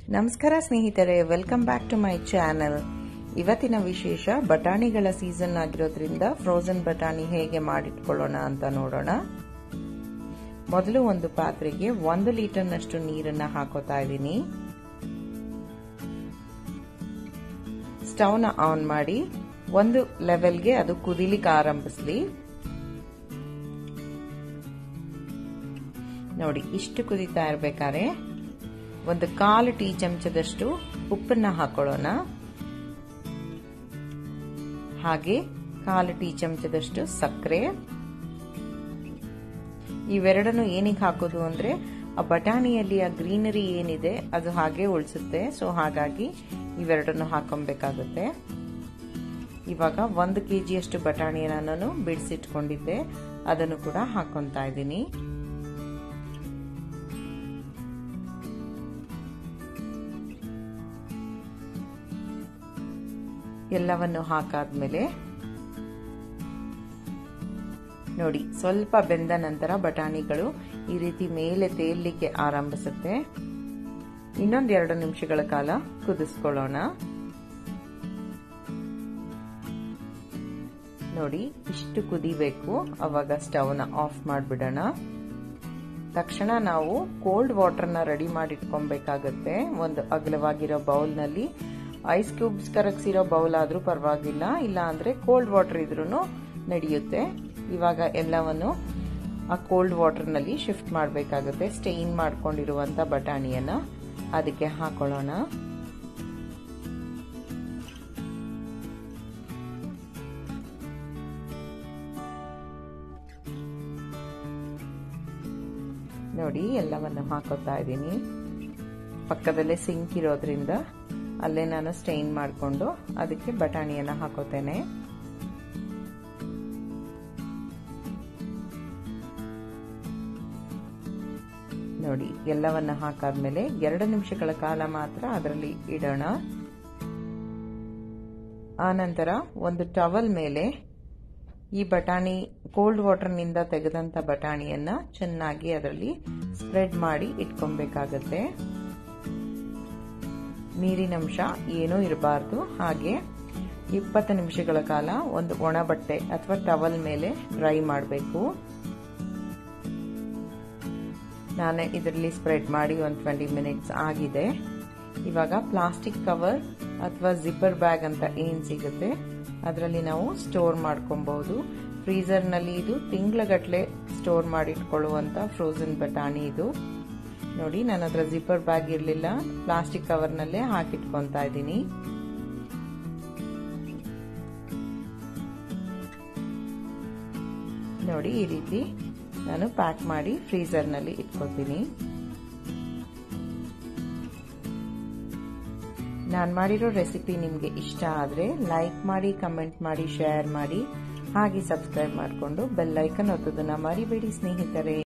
ನಮಸ್ಕಾರ ಸ್ನೇಹಿತರೆ welcome back to my channel ಇವತ್ತಿನ ವಿಶೇಷ ಬಟಾಣಿಗಳ ಸೀಸನ್ ಆಗಿರೋದ್ರಿಂದ ಫ್ರೋಸನ್ ಬಟಾಣಿ ಹೇಗೆ ಮಾಡಿಟ್ಕೊಳ್ಳೋಣ ಅಂತ ನೋಡೋಣ ಮೊದಲು ಒಂದು ಪಾತ್ರೆಗೆ ಒಂದು ಲೀಟರ್ನಷ್ಟು ನೀರನ್ನ ಹಾಕೋತಾ ಇದ್ದೀನಿ ಸ್ಟವ್ನ ಆನ್ ಮಾಡಿ ಒಂದು ಲೆವೆಲ್ಗೆ ಅದು ಕುದಿಲಿಕ್ಕೆ ಆರಂಭಿಸ್ಲಿ ನೋಡಿ ಇಷ್ಟು ಕುದಿತಾ ಇರ್ಬೇಕಾದ್ರೆ ಒಂದು ಕಾಲು ಟೀ ಚಮಚದಷ್ಟು ಉಪ್ಪನ್ನ ಹಾಕೊಳ್ಳೋಣ ಹಾಗೆ ಕಾಲು ಟೀ ಚಮಚದಷ್ಟು ಸಕ್ಕರೆ ಇವೆರಡನ್ನು ಏನಿಗೆ ಹಾಕೋದು ಅಂದ್ರೆ ಆ ಬಟಾಣಿಯಲ್ಲಿ ಆ ಗ್ರೀನರಿ ಏನಿದೆ ಅದು ಹಾಗೆ ಉಳಿಸುತ್ತೆ ಸೊ ಹಾಗಾಗಿ ಇವೆರಡನ್ನು ಹಾಕೊಬೇಕಾಗುತ್ತೆ ಇವಾಗ ಒಂದು ಕೆ ಜಿಯಷ್ಟು ಬಟಾಣಿಯನ್ನು ನಾನು ಬಿಡಿಸಿಟ್ಕೊಂಡಿದ್ದೆ ಅದನ್ನು ಕೂಡ ಹಾಕೊತಾ ಇದ್ದೀನಿ ಎಲ್ಲವನ್ನು ಹಾಕಾದ್ಮೇಲೆ ನೋಡಿ ಸ್ವಲ್ಪ ಬೆಂದ ನಂತರ ಬಟಾಣಿಗಳು ಈ ರೀತಿ ಮೇಲೆ ತೇರ್ಲಿಕ್ಕೆ ಆರಂಭಿಸುತ್ತೆ ಇನ್ನೊಂದ್ ಎರಡು ನಿಮಿಷಗಳ ಕಾಲ ಕುದಿಸ್ಕೊಳ್ಳೋಣ ನೋಡಿ ಇಷ್ಟು ಕುದಿಬೇಕು ಅವಾಗ ಸ್ಟವ್ನ ಆಫ್ ಮಾಡಿಬಿಡೋಣ ತಕ್ಷಣ ನಾವು ಕೋಲ್ಡ್ ವಾಟರ್ನ ರೆಡಿ ಮಾಡಿಟ್ಕೊಬೇಕಾಗತ್ತೆ ಒಂದು ಅಗಲವಾಗಿರೋ ಬೌಲ್ನಲ್ಲಿ ಐಸ್ ಕ್ಯೂಬ್ಸ್ ಕರಗಿಸಿರೋ ಬೌಲ್ ಆದ್ರೂ ಪರವಾಗಿಲ್ಲ ಇಲ್ಲ ಅಂದ್ರೆ ಕೋಲ್ಡ್ ವಾಟರ್ ಇದ್ರೂ ನಡೆಯುತ್ತೆ ಇವಾಗ ಎಲ್ಲವನ್ನು ಆ ಕೋಲ್ಡ್ ವಾಟರ್ನಲ್ಲಿ ಶಿಫ್ಟ್ ಮಾಡಬೇಕಾಗುತ್ತೆ ಸ್ಟೇನ್ ಮಾಡ್ಕೊಂಡಿರುವಂತ ಬಟಾಣಿಯನ್ನ ಅದಕ್ಕೆ ಹಾಕೊಳ್ಳೋಣ ನೋಡಿ ಎಲ್ಲವನ್ನು ಹಾಕೋತಾ ಇದ್ದೀನಿ ಪಕ್ಕದಲ್ಲೇ ಸಿಂಕ್ ಇರೋದ್ರಿಂದ ಅಲ್ಲೇ ನಾನು ಸ್ಟೈನ್ ಮಾಡಿಕೊಂಡು ಅದಕ್ಕೆ ಬಟಾಣಿಯನ್ನ ಹಾಕೋತೇನೆ ನೋಡಿ ಎಲ್ಲವನ್ನ ಹಾಕಾದ್ಮೇಲೆ ಎರಡು ನಿಮಿಷಗಳ ಕಾಲ ಮಾತ್ರ ಅದರಲ್ಲಿ ಇಡೋಣ ಆನಂತರ ಒಂದು ಟವಲ್ ಮೇಲೆ ಈ ಬಟಾಣಿ ಕೋಲ್ಡ್ ವಾಟರ್ನಿಂದ ತೆಗೆದಂತ ಬಟಾಣಿಯನ್ನ ಚೆನ್ನಾಗಿ ಅದರಲ್ಲಿ ಸ್ಪ್ರೆಡ್ ಮಾಡಿ ಇಟ್ಕೊಬೇಕಾಗತ್ತೆ ನೀರಿನಂಶ ಏನೂ ಇರಬಾರ್ದು ಹಾಗೆ ಇಪ್ಪತ್ತು ನಿಮಿಷಗಳ ಕಾಲ ಒಂದು ಒಣ ಬಟ್ಟೆ ಅಥವಾ ಟವಲ್ ಮೇಲೆ ಡ್ರೈ ಮಾಡಬೇಕು ನಾನು ಇದರಲ್ಲಿ ಸ್ಪ್ರೆಡ್ ಮಾಡಿ ಒಂದು ಟ್ವೆಂಟಿ ಮಿನಿಟ್ಸ್ ಆಗಿದೆ ಇವಾಗ ಪ್ಲಾಸ್ಟಿಕ್ ಕವರ್ ಅಥವಾ ಜಿಪ್ಪರ್ ಬ್ಯಾಗ್ ಅಂತ ಏನ್ ಸಿಗುತ್ತೆ ಅದರಲ್ಲಿ ನಾವು ಸ್ಟೋರ್ ಮಾಡ್ಕೊಬಹುದು ಫ್ರೀಸರ್ನಲ್ಲಿ ಇದು ತಿಂಗಳಗಟ್ಲೆ ಸ್ಟೋರ್ ಮಾಡಿಟ್ಕೊಳ್ಳುವಂತ ಫ್ರೋಸನ್ ಬಟಾಣಿ ಇದು ನೋಡಿ ನನ್ನ ಹತ್ರ ಜಿಪ್ಪರ್ ಬ್ಯಾಗ್ ಇರಲಿಲ್ಲ ಪ್ಲಾಸ್ಟಿಕ್ ಕವರ್ನಲ್ಲೇ ಹಾಕಿಟ್ಕೊತಾ ಇದ್ದೀನಿ ನೋಡಿ ಈ ರೀತಿ ನಾನು ಪ್ಯಾಕ್ ಮಾಡಿ ಫ್ರೀಸರ್ನಲ್ಲಿ ಇಟ್ಕೊತೀನಿ ನಾನು ಮಾಡಿರೋ ರೆಸಿಪಿ ನಿಮಗೆ ಇಷ್ಟ ಆದರೆ ಲೈಕ್ ಮಾಡಿ ಕಮೆಂಟ್ ಮಾಡಿ ಶೇರ್ ಮಾಡಿ ಹಾಗೆ ಸಬ್ಸ್ಕ್ರೈಬ್ ಮಾಡಿಕೊಂಡು ಬೆಲ್ ಐಕನ್ ಒತ್ತೋದನ್ನ ಮರಿಬೇಡಿ ಸ್ನೇಹಿತರೆ